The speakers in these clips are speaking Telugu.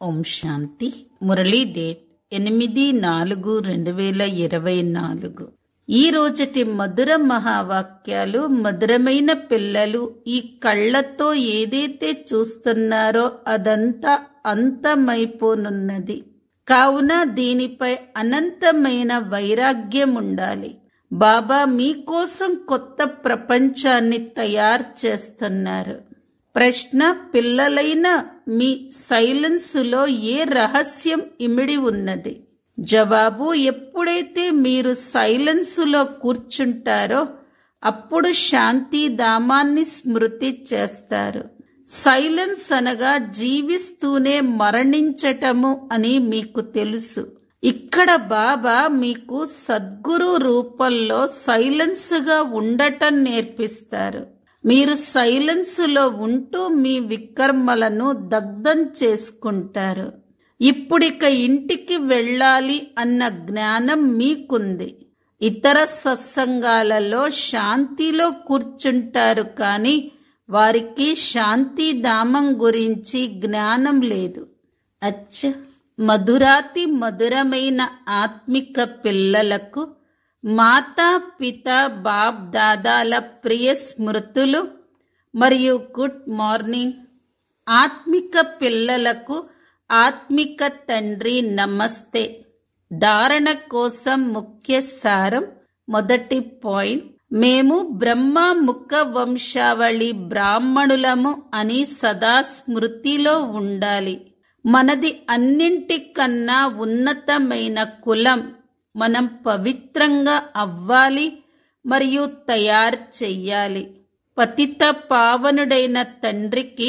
ఓం శాంతి మురళీ డేట్ ఎనిమిది నాలుగు రెండు వేల ఇరవై నాలుగు ఈ రోజటి మధుర మహావాక్యాలు మధురమైన పిల్లలు ఈ కళ్ళతో ఏదైతే చూస్తున్నారో అదంతా అంతమైపోనున్నది కావున దీనిపై అనంతమైన వైరాగ్యం ఉండాలి బాబా మీకోసం కొత్త ప్రపంచాన్ని తయారు చేస్తున్నారు ప్రశ్న పిల్లలైన మీ సైలెన్సులో ఏ రహస్యం ఇమిడి ఉన్నది జవాబు ఎప్పుడైతే మీరు సైలెన్సులో కూర్చుంటారో అప్పుడు శాంతి ధామాన్ని స్మృతి చేస్తారు సైలెన్స్ అనగా జీవిస్తూనే మరణించటము అని మీకు తెలుసు ఇక్కడ బాబా మీకు సద్గురు రూపంలో సైలెన్స్గా ఉండటం నేర్పిస్తారు మీరు సైలెన్సులో ఉంటూ మీ వికర్మలను దగ్ధం చేసుకుంటారు ఇప్పుడిక ఇంటికి వెళ్ళాలి అన్న జ్ఞానం మీకుంది ఇతర సత్సంగాలలో శాంతిలో కూర్చుంటారు కానీ వారికి శాంతి ధామం గురించి జ్ఞానం లేదు అచ్చ మధురాతి మధురమైన ఆత్మిక పిల్లలకు మాతా పిత బాప్ దాదాల ప్రియ స్మృతులు మరియు గుడ్ మార్నింగ్ ఆత్మిక పిల్లలకు ఆత్మిక తండ్రి నమస్తే ధారణ కోసం ముఖ్య సారం మొదటి పాయింట్ మేము బ్రహ్మ ముఖ వంశావళి బ్రాహ్మణులము అని సదా స్మృతిలో ఉండాలి మనది అన్నింటికన్నా ఉన్నతమైన కులం మనం పవిత్రంగా అవ్వాలి మరియు తయారు చెయ్యాలి పతిత పావనుడైన తండ్రికి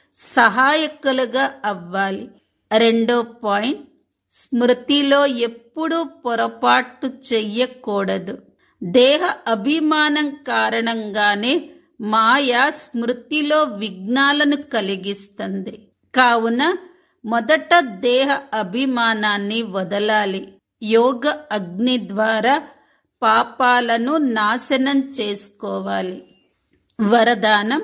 సహాయకులుగా అవ్వాలి రెండో పాయింట్ స్మృతిలో ఎప్పుడూ పొరపాటు చెయ్యకూడదు దేహ అభిమానం కారణంగానే మాయ స్మృతిలో విఘ్నాలను కలిగిస్తుంది కావున మొదట దేహ అభిమానాన్ని వదలాలి యోగ అగ్ని ద్వారా పాపాలను నాశనం చేసుకోవాలి వరదానం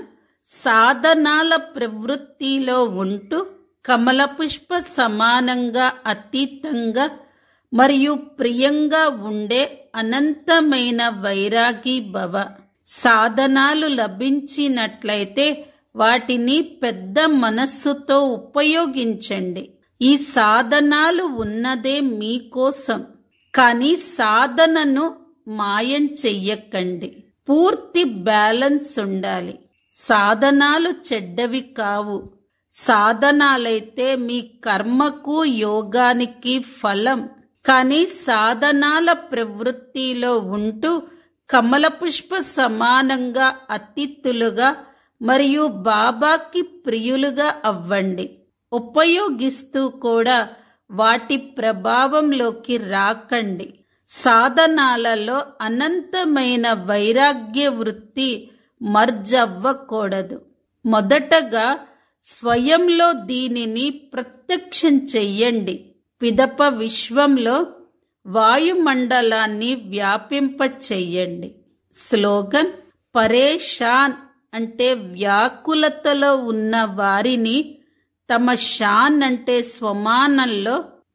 సాధనాల ప్రవృత్తిలో ఉంటూ కమల పుష్ప సమానంగా అతీతంగా మరియు ప్రియంగా ఉండే అనంతమైన వైరాగి భవ సాధనాలు లభించినట్లయితే వాటిని పెద్ద మనస్సుతో ఉపయోగించండి ఈ సాధనాలు ఉన్నదే మీకోసం కానీ సాధనను మాయం చెయ్యకండి పూర్తి బ్యాలెన్స్ ఉండాలి సాధనాలు చెడ్డవి కావు సాధనాలైతే మీ కర్మకు యోగానికి ఫలం కానీ సాధనాల ప్రవృత్తిలో ఉంటూ కమల పుష్ప సమానంగా అతిథులుగా మరియు బాబాకి ప్రియులుగా అవ్వండి ఉపయోగిస్తూ కూడా వాటి ప్రభావంలోకి రాకండి సాధనాలలో అనంతమైన వైరాగ్య వృత్తి మర్జవ్వకూడదు మొదటగా స్వయంలో దీనిని ప్రత్యక్షం చెయ్యండి పిదప విశ్వంలో వాయుమండలాన్ని వ్యాపింప చెయ్యండి స్లోగన్ పరేషాన్ అంటే వ్యాకులతలో ఉన్న వారిని తమ షాన్ అంటే స్వమానంలో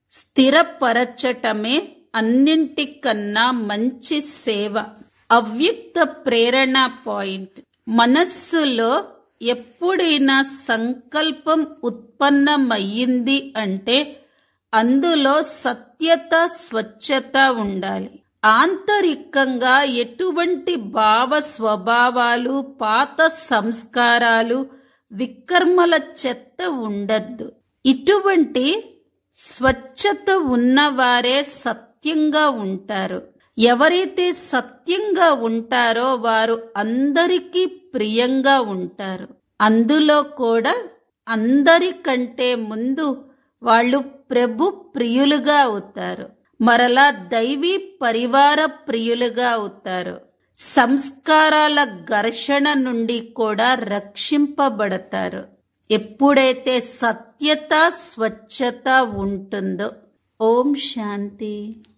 స్థిరపరచటమే అన్నింటికన్నా మంచి సేవ అవ్యక్త ప్రేరణ పాయింట్ మనస్సులో ఎప్పుడైనా సంకల్పం ఉత్పన్నమయ్యింది అంటే అందులో సత్యత స్వచ్ఛత ఉండాలి ఆంతరికంగా ఎటువంటి భావ స్వభావాలు పాత సంస్కారాలు వికర్మల చెత్త ఉండద్దు ఇటువంటి స్వచ్ఛత ఉన్నవారే సత్యంగా ఉంటారు ఎవరైతే సత్యంగా ఉంటారో వారు అందరికీ ప్రియంగా ఉంటారు అందులో కూడా అందరికంటే ముందు వాళ్ళు ప్రభు ప్రియులుగా అవుతారు మరలా దైవీ పరివార ప్రియులుగా అవుతారు సంస్కారాల ఘర్షణ నుండి కూడా రక్షింపబడతారు ఎప్పుడైతే సత్యత స్వచ్ఛత ఉంటుందో ఓం శాంతి